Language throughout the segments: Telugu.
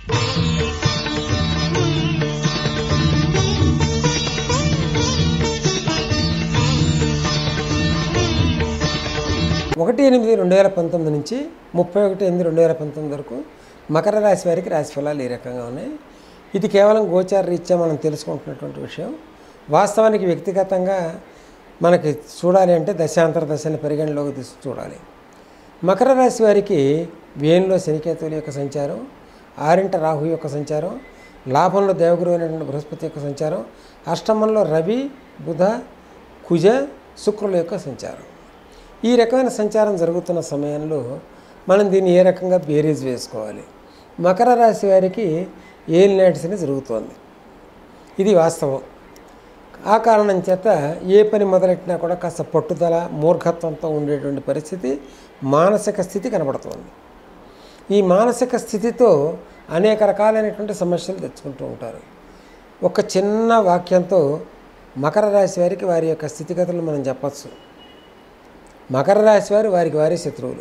ఒకటి ఎనిమిది రెండు వేల పంతొమ్మిది నుంచి ముప్పై ఒకటి ఎనిమిది రెండు వేల పంతొమ్మిది వరకు మకర రాశి వారికి రాశి ఫలాలు ఈ రకంగా ఉన్నాయి ఇది కేవలం గోచార రీత్యా మనం తెలుసుకుంటున్నటువంటి విషయం వాస్తవానికి వ్యక్తిగతంగా మనకి చూడాలి అంటే దశాంతర దశని పరిగణలోకి తీసి చూడాలి మకర రాశి వారికి వేణులో శనికేతువుల యొక్క సంచారం ఆరింట రాహు యొక్క సంచారం లాభంలో దేవగురు అయినటువంటి బృహస్పతి యొక్క సంచారం అష్టమంలో రవి బుధ కుజ శుక్రుల యొక్క సంచారం ఈ రకమైన సంచారం జరుగుతున్న సమయంలో మనం దీన్ని ఏ రకంగా బేరీజ్ వేసుకోవాలి మకర రాశి వారికి ఏలినాటిసిని జరుగుతోంది ఇది వాస్తవం ఆ కారణం చేత ఏ పని మొదలెట్టినా కూడా కాస్త పట్టుదల మూర్ఖత్వంతో ఉండేటువంటి పరిస్థితి మానసిక స్థితి కనబడుతోంది ఈ మానసిక స్థితితో అనేక రకాలైనటువంటి సమస్యలు తెచ్చుకుంటూ ఉంటారు ఒక చిన్న వాక్యంతో మకర రాశి వారికి వారి యొక్క స్థితిగతులు మనం చెప్పచ్చు మకర రాశి వారు వారికి వారి శత్రువులు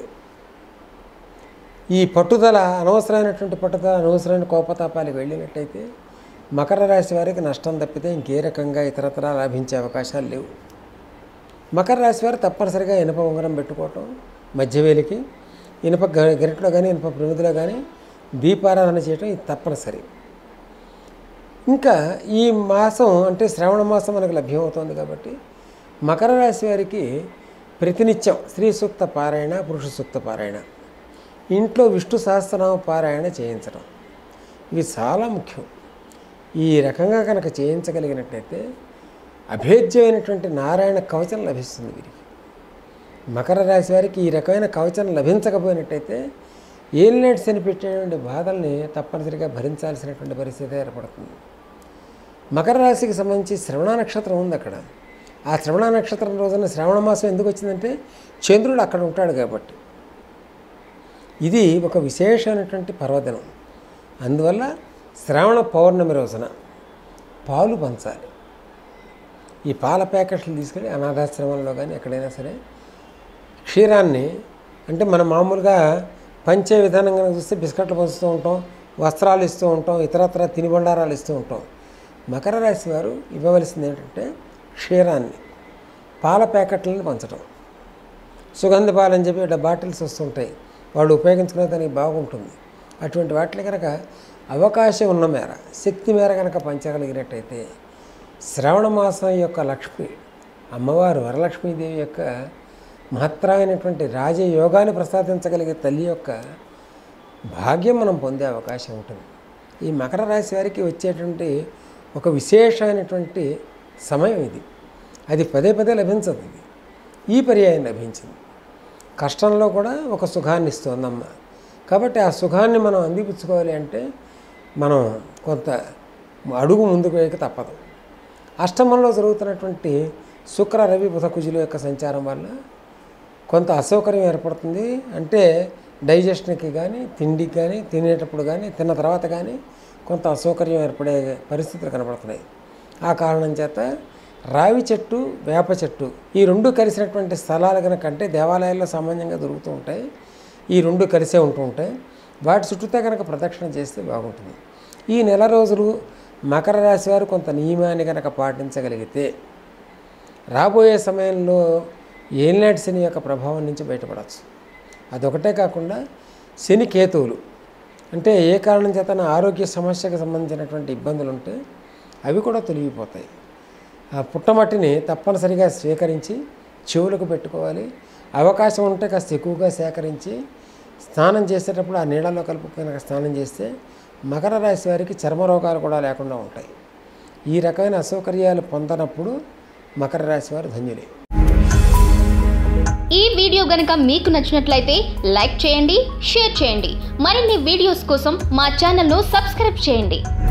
ఈ పట్టుదల అనవసరమైనటువంటి పట్టుదల అనవసరమైన కోపతాపాలకు వెళ్ళినట్టయితే మకర రాశి వారికి నష్టం తప్పితే ఇంకే రకంగా ఇతరతర లాభించే అవకాశాలు లేవు మకర రాశి వారు తప్పనిసరిగా ఇనప ఉంగరం పెట్టుకోవటం మధ్యవేలికి ఇనప గ- గరిటలో కానీ ఇనప ప్రమిదిలో కానీ దీపారాధన చేయటం ఇది తప్పనిసరి ఇంకా ఈ మాసం అంటే శ్రావణ మాసం మనకు లభ్యమవుతుంది కాబట్టి మకర రాశి వారికి ప్రతినిత్యం స్త్రీ సూక్త పారాయణ పురుష సూక్త పారాయణ ఇంట్లో విష్ణు సహస్రనామ పారాయణ చేయించడం ఇవి చాలా ముఖ్యం ఈ రకంగా కనుక చేయించగలిగినట్లయితే అభేద్యమైనటువంటి నారాయణ కవచం లభిస్తుంది వీరికి మకర రాశి వారికి ఈ రకమైన కవచం లభించకపోయినట్టయితే ఏలినట్స్ అని పెట్టేటువంటి బాధల్ని తప్పనిసరిగా భరించాల్సినటువంటి పరిస్థితి ఏర్పడుతుంది మకర రాశికి సంబంధించి శ్రవణ నక్షత్రం ఉంది అక్కడ ఆ శ్రవణ నక్షత్రం రోజున శ్రావణ మాసం ఎందుకు వచ్చిందంటే చంద్రుడు అక్కడ ఉంటాడు కాబట్టి ఇది ఒక విశేషమైనటువంటి పర్వదినం అందువల్ల శ్రావణ పౌర్ణమి రోజున పాలు పంచాలి ఈ పాల ప్యాకెట్లు తీసుకెళ్ళి అనాథాశ్రమంలో కానీ ఎక్కడైనా సరే క్షీరాన్ని అంటే మనం మామూలుగా పంచే విధానం కనుక చూస్తే బిస్కెట్లు పంచుతూ ఉంటాం వస్త్రాలు ఇస్తూ ఉంటాం ఇతరత్ర తినుబండారాలు ఇస్తూ ఉంటాం మకర రాశి వారు ఇవ్వవలసింది ఏంటంటే క్షీరాన్ని పాల ప్యాకెట్లను పంచడం సుగంధ పాలు అని చెప్పి ఇట్లా బాటిల్స్ వస్తుంటాయి వాళ్ళు ఉపయోగించుకునే దానికి బాగుంటుంది అటువంటి వాటిని కనుక అవకాశం ఉన్న మేర శక్తి మేర కనుక పంచగలిగినట్టయితే శ్రావణ మాసం యొక్క లక్ష్మి అమ్మవారు వరలక్ష్మీదేవి యొక్క మహత్తరమైనటువంటి రాజయోగాన్ని ప్రసాదించగలిగే తల్లి యొక్క భాగ్యం మనం పొందే అవకాశం ఉంటుంది ఈ మకర రాశి వారికి వచ్చేటువంటి ఒక విశేషమైనటువంటి సమయం ఇది అది పదే పదే లభించదు ఇది ఈ పర్యాయం లభించింది కష్టంలో కూడా ఒక సుఖాన్ని ఇస్తుందమ్మ కాబట్టి ఆ సుఖాన్ని మనం అందిపుచ్చుకోవాలి అంటే మనం కొంత అడుగు ముందుకు వేయక తప్పదు అష్టమంలో జరుగుతున్నటువంటి శుక్ర రవి బుధ కుజుల యొక్క సంచారం వల్ల కొంత అసౌకర్యం ఏర్పడుతుంది అంటే డైజెషన్కి కానీ తిండికి కానీ తినేటప్పుడు కానీ తిన్న తర్వాత కానీ కొంత అసౌకర్యం ఏర్పడే పరిస్థితులు కనబడుతున్నాయి ఆ కారణం చేత రావి చెట్టు వేప చెట్టు ఈ రెండు కలిసినటువంటి స్థలాలు కనుక అంటే దేవాలయాల్లో సామాన్యంగా దొరుకుతూ ఉంటాయి ఈ రెండు కలిసే ఉంటూ ఉంటాయి వాటి చుట్టూతా కనుక ప్రదక్షిణ చేస్తే బాగుంటుంది ఈ నెల రోజులు మకర రాశి వారు కొంత నియమాన్ని కనుక పాటించగలిగితే రాబోయే సమయంలో ఏలినాటి శని యొక్క ప్రభావం నుంచి బయటపడవచ్చు అదొకటే కాకుండా శని కేతువులు అంటే ఏ కారణం చేత ఆరోగ్య సమస్యకు సంబంధించినటువంటి ఇబ్బందులు ఉంటే అవి కూడా తొలగిపోతాయి ఆ పుట్టమట్టిని తప్పనిసరిగా స్వీకరించి చెవులకు పెట్టుకోవాలి అవకాశం ఉంటే కాస్త ఎక్కువగా సేకరించి స్నానం చేసేటప్పుడు ఆ నీళ్ళలో కలుపు కనుక స్నానం చేస్తే మకర రాశి వారికి చర్మ రోగాలు కూడా లేకుండా ఉంటాయి ఈ రకమైన అసౌకర్యాలు పొందనప్పుడు మకర రాశి వారు ధన్యులే ఈ వీడియో గనుక మీకు నచ్చినట్లయితే లైక్ చేయండి షేర్ చేయండి మరిన్ని వీడియోస్ కోసం మా ఛానల్ను సబ్స్క్రైబ్ చేయండి